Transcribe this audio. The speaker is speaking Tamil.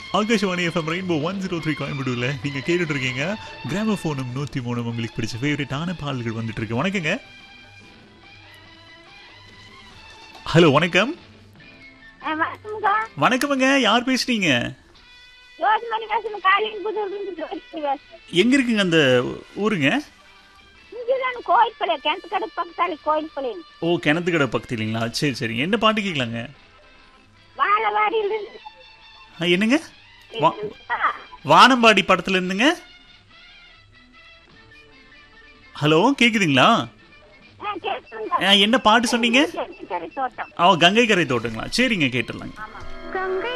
Akashvani FM rainbow one zero three கோயம்புத்தூர்ல நீங்க கேட்டுட்டு இருக்கீங்க கிராமபோனும் நூத்தி மூணும் உங்களுக்கு பிடிச்ச ஃபேவரட்டான பாடல்கள் வந்துட்டு இருக்கு வணக்கங்க ஹலோ வணக்கம் ஆ, வணக்கம்க்கா வணக்கமுங்க யார் பேசுறீங்க ஜோதிமணி பேசுறேன் காலையில் புதூர்லேருந்து ஜோதிமணி பேசுறேன் எங்க இருக்குங்க அந்த ஊருங்க இங்கேதான் கோயில்பாளையம் கிணத்து கடை பக்கத்தால கோயில்பாளையம் ஓ கிணத்து கடை பக்கத்து இல்லைங்களா சரி சரி என்ன பாட்டு கேட்கலாங்க வாழவாடியிலிருந்து ஆ, என்னங்க வா- வானம்பாடி படத்துல இருந்துங்க ஹலோ கேக்குதுங்களா ஆ கேட்டுருங்க ஆ, என்ன பாட்டு சொன்னீங்க கரை தோட்டம் அவ கங்கை கரை தோட்டங்களா சரிங்க கேட்டுடலாங்க கங்கை